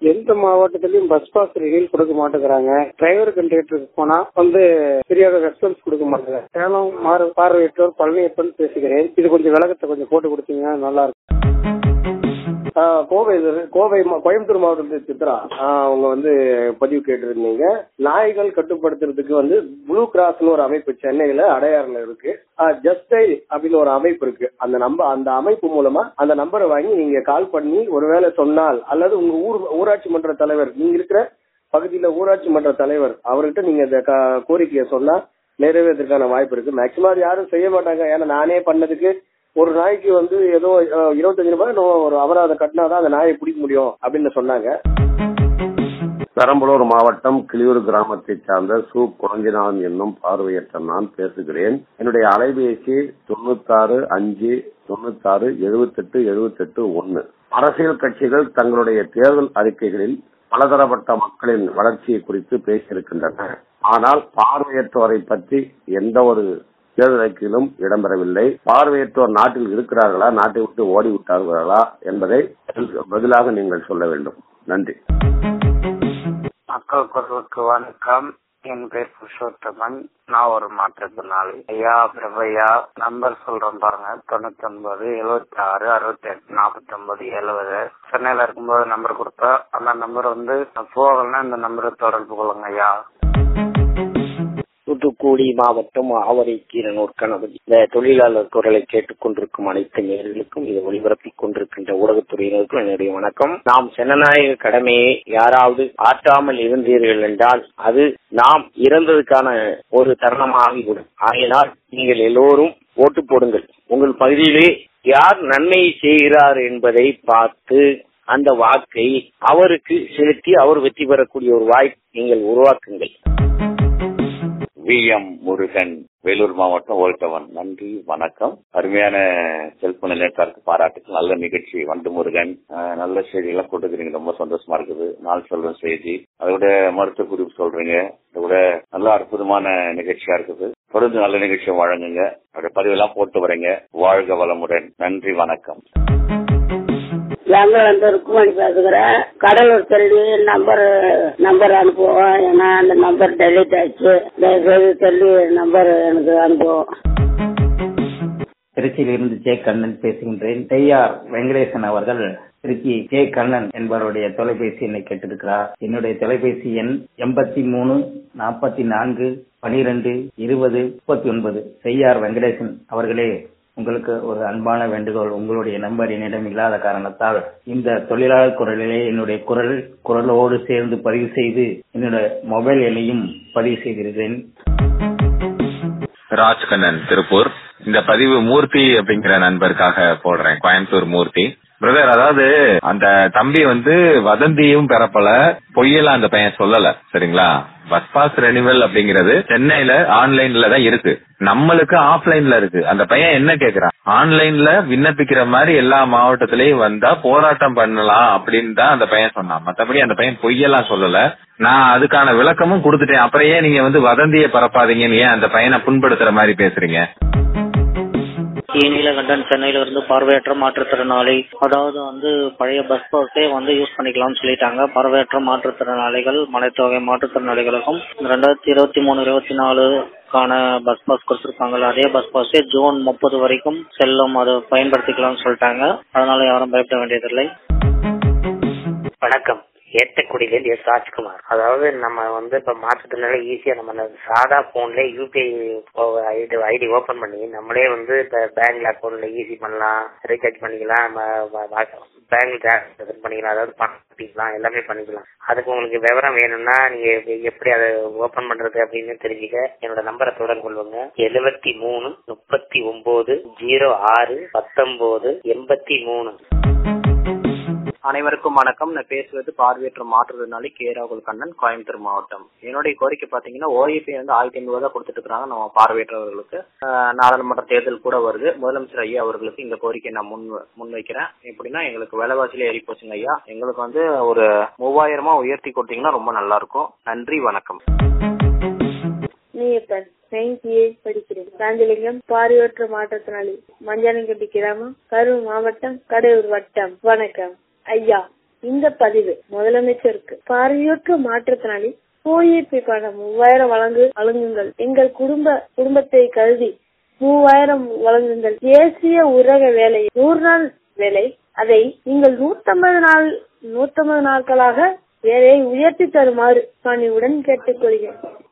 எந்த மாவட்டத்திலயும் bus pass renewal கொடுக்க மாட்டேங்கிறாங்க டிரைவர் கண்டக்டருக்கு போனா வந்து சரியாக ரெஸ்பான்ஸ் கொடுக்க மாட்டாங்க சேலம் மாறு பார்வையற்றோர் பழனியப்பன் பேசுகிறேன் இது கொஞ்சம் விளக்கத்தை கொஞ்சம் போட்டு கொடுத்தீங்கன்னா நல்லா இருக்கும் ஆஹ் கோவை இது- கோவை மா- கோயம்புத்தூர் மாவட்டத்தில் சித்ரா ஆஹ் அவங்க வந்து பதிவு கேட்டிருந்தீங்க நாய்கள் கட்டுப்படுத்துறதுக்கு வந்து ப்ளூ கிராஸ்னு ஒரு அமைப்பு சென்னையில அடையாறுல இருக்கு ஜஸ்டை அப்படின்னு ஒரு அமைப்பு இருக்கு அந்த நம்பர் அந்த அமைப்பு மூலமா அந்த நம்பரை வாங்கி நீங்க கால் பண்ணி ஒருவேளை சொன்னால் அல்லது உங்க ஊர் ஊராட்சி மன்ற தலைவர் நீங்க இருக்கிற பகுதியில ஊராட்சி மன்ற தலைவர் அவர்கிட்ட நீங்க இந்த க- கோரிக்கையை சொன்னா நிறைவேறதுக்கான வாய்ப்பு இருக்கு மேக்சிமம் அது யாரும் செய்ய மாட்டாங்க ஏன்னா நானே பண்ணதுக்கு ஒரு நாய்க்கு வந்து ஏதோ அஹ், இருபத்தஞ்சு ரூபாய் என்னவோ ஒரு அபராதம் கட்டினாதான் அந்த நாயை பிடிக்க முடியும் அப்படின்னு சொன்னாங்க பெரம்பலூர் மாவட்டம் கிளியூர் கிராமத்தை சார்ந்த சு குழஞ்சிநாதன் என்னும் பார்வையற்ற நான் பேசுகிறேன் என்னுடைய அலைபேசி தொண்ணூத்தாறு அஞ்சு தொண்ணூத்தாறு எழுபத்தெட்டு எழுபத்தெட்டு ஒன்னு அரசியல் கட்சிகள் தங்களுடைய தேர்தல் அறிக்கைகளில் பலதரப்பட்ட மக்களின் வளர்ச்சியை குறித்து பேசியிருக்கின்றன ஆனால் பார்வையற்றோரை பற்றி எந்த ஒரு தேர்தல் அறிக்கையிலும் இடம்பெறவில்லை பார்வையற்றோர் நாட்டில் இருக்கிறார்களா நாட்டை விட்டு ஓடி விட்டார்களா என்பதை பதிலாக நீங்கள் சொல்ல வேண்டும் நன்றி மக்கள் குரலுக்கு வணக்கம் என் பேர் புருஷோத்தமன் நான் ஒரு மாற்றுத்திறனாளி ஐயா பிரபையா நம்பர் சொல்றேன் பாருங்க தொண்ணூத்தி ஒன்பது எழுபத்தி ஆறு அறுபத்தி எட்டு நாற்பத்தி ஒன்பது எழுபது சென்னையில இருக்கும்போது நம்பர் கொடுத்தா அந்த நம்பர் வந்து போகலன்னா இந்த நம்பரை தொடர்பு கொள்ளுங்க ஐயா தூத்துக்குடி மாவட்டம் ஆவரை கீரனூர் கணபதி இந்த தொழிலாளர் குரலை கேட்டுக் கொண்டிருக்கும் அனைத்து நேர்களுக்கும் இது ஒளிபரப்பிக் கொண்டிருக்கின்ற ஊடகத்துறையினருக்கும் என்னுடைய வணக்கம் நாம் ஜனநாயக கடமையை யாராவது ஆற்றாமல் இருந்தீர்கள் என்றால் அது நாம் இறந்ததுக்கான ஒரு தருணமாகிவிடும் ஆகையினால் நீங்கள் எல்லோரும் ஓட்டு போடுங்கள் உங்கள் பகுதியிலே யார் நன்மை செய்கிறார் என்பதை பார்த்து அந்த வாக்கை அவருக்கு செலுத்தி அவர் வெற்றி பெறக்கூடிய ஒரு வாய்ப்பு நீங்கள் உருவாக்குங்கள் வி எம் முருகன் வேலூர் மாவட்டம் ஓல்டவன் நன்றி வணக்கம் அருமையான செல்போன் நிலையத்தாருக்கு பாராட்டுக்கு நல்ல நிகழ்ச்சி வண்டு முருகன் அஹ், நல்ல செய்தியெல்லாம் கொடுக்குறீங்க ரொம்ப சந்தோஷமா இருக்குது நாள் சொல்ற செய்தி அதோட மருத்துவ குறிப்பு சொல்றீங்க அதோட நல்ல அற்புதமான நிகழ்ச்சியா இருக்குது தொடர்ந்து நல்ல நிகழ்ச்சியை வழங்குங்க அதோட பதிவெல்லாம் போட்டு வரீங்க வாழ்க வளமுடன் நன்றி வணக்கம் நாங்கள் அந்த ருக்குமணி பேசுகிறேன் கடலூர் தள்ளி நம்பர் நம்பர் அனுப்புவோம் ஏன்னா அந்த நம்பர் டெலிட் ஆயிடுச்சு தயவுசெய்து தள்ளி நம்பர் எனக்கு அனுப்புவோம் திருச்சியிலிருந்து ஜே கண்ணன் பேசுகின்றேன் செய்யார் வெங்கடேசன் அவர்கள் திருச்சி ஜே கண்ணன் என்பவருடைய தொலைபேசி எண்ணை கேட்டிருக்கிறார் என்னுடைய தொலைபேசி எண் எண்பத்தி மூணு நாற்பத்தி நான்கு பனிரெண்டு இருபது முப்பத்தி ஒன்பது செய்யார் வெங்கடேசன் அவர்களே உங்களுக்கு ஒரு அன்பான வேண்டுகோள் உங்களுடைய நம்பர் என்னிடம் இல்லாத காரணத்தால் இந்த தொழிலாளர் குரலிலே என்னுடைய குரல் குரலோடு சேர்ந்து பதிவு செய்து என்னுடைய மொபைல் எண்ணையும் பதிவு செய்திருக்கிறேன் ராஜ்கண்ணன் திருப்பூர் இந்த பதிவு மூர்த்தி அப்படிங்கிற நண்பருக்காக போடுறேன் கோயம்புத்தூர் மூர்த்தி பிரதர் அதாவது அந்த தம்பி வந்து வதந்தியும் பெறப்பல பொய்யெல்லாம் அந்த பையன் சொல்லல சரிங்களா பஸ் பாஸ் ரெனிவல் அப்படிங்கிறது சென்னையில ஆன்லைன்ல தான் இருக்கு நம்மளுக்கு ஆஃப்லைன்ல இருக்கு அந்த பையன் என்ன கேக்குறான் ஆன்லைன்ல விண்ணப்பிக்கிற மாதிரி எல்லா மாவட்டத்திலயும் வந்தா போராட்டம் பண்ணலாம் அப்படின்னு தான் அந்த பையன் சொன்னான் மத்தபடி அந்த பையன் பொய்யெல்லாம் சொல்லல நான் அதுக்கான விளக்கமும் கொடுத்துட்டேன் அப்புறம் ஏன் நீங்க வந்து வதந்தியை பரப்பாதீங்கன்னு ஏன் அந்த பையனை புண்படுத்துற மாதிரி பேசுறீங்க டி நீலகண்டன் சென்னையில இருந்து பார்வையற்ற மாற்றுத்திறனாளி அதாவது வந்து பழைய பஸ் பாஸே வந்து யூஸ் பண்ணிக்கலாம்னு சொல்லிட்டாங்க பார்வையற்ற மாற்றுத்திறனாளிகள் மலைத்தொகை மாற்றுத்திறனாளிகளுக்கும் ரெண்டாயிரத்தி இருபத்தி மூணு இருபத்தி நாலுக்கான பஸ் பாஸ் கொடுத்திருக்காங்கல்ல அதே பஸ் பாஸே ஜூன் முப்பது வரைக்கும் செல்லும் அதை பயன்படுத்திக்கலாம்னு சொல்லிட்டாங்க அதனால யாரும் பயப்பட வேண்டியதில்லை வணக்கம் ஏத்தக்குடியில எஸ் ராஜ்குமார் அதாவது நம்ம வந்து இப்ப மாற்றத்தினால ஈஸியா நம்ம அந்த சாதா போன்ல யூபிஐ ஐடி ஐடி ஓபன் பண்ணி நம்மளே வந்து இப்ப பேங்க்ல அக்கௌண்ட்ல ஈஸி பண்ணலாம் ரீசார்ஜ் பண்ணிக்கலாம் நம்ம பேங்க் டிரான்ஸ்ஃபர் பண்ணிக்கலாம் அதாவது பணம் கட்டிக்கலாம் எல்லாமே பண்ணிக்கலாம் அதுக்கு உங்களுக்கு விவரம் வேணும்னா நீங்க எ- எப்படி அதை ஓபன் பண்றது அப்படின்னு தெரிஞ்சுக்க என்னோட நம்பரை தொடர்பு கொள்ளுங்க எழுபத்தி மூணு முப்பத்தி ஒன்பது ஜீரோ ஆறு பத்தொன்பது எண்பத்தி மூணு அனைவருக்கும் வணக்கம் நான் பேசுவது பார்வையற்ற மாற்றுறதுனால கே ராகுல் கண்ணன் கோயம்புத்தூர் மாவட்டம் என்னுடைய கோரிக்கை பாத்தீங்கன்னா ஓஏபி வந்து ஆயிரத்தி ஐநூறு தான் கொடுத்துட்டு இருக்காங்க நம்ம பார்வையற்றவர்களுக்கு ஆஹ் நாடாளுமன்ற தேர்தல் கூட வருது முதலமைச்சர் ஐயா அவர்களுக்கு இந்த கோரிக்கையை நான் முன் முன்வைக்கிறேன் எப்படின்னா எங்களுக்கு விலைவாசியில ஏறி போச்சுங்க ஐயா எங்களுக்கு வந்து ஒரு மூவாயிரமா உயர்த்தி கொடுத்தீங்கன்னா ரொம்ப நல்லா இருக்கும் நன்றி வணக்கம் நீயப்பன் நைன்டிஏ படிக்கிறேன் காந்திலிங்கம் பார்வையற்ற மாற்றத்தினாளி மஞ்சானங்கட்டி கிராமம் கரூர் மாவட்டம் கடையூர் வட்டம் வணக்கம் ஐயா இந்த பதிவு முதலமைச்சருக்கு பார்வையற்ற மாற்றுத்திறனாளி ஓஏபி பணம் மூவாயிரம் வழங்கு வழங்குங்கள் எங்கள் குடும்ப குடும்பத்தை கருதி மூவாயிரம் வழங்குங்கள் தேசிய ஊரக வேலை நூறு நாள் வேலை அதை நீங்கள் நூத்தம்பது நாள் நூத்தம்பது நாட்களாக வேலையை உயர்த்தி தருமாறு பணிவுடன் கேட்டுக்கொள்கிறேன்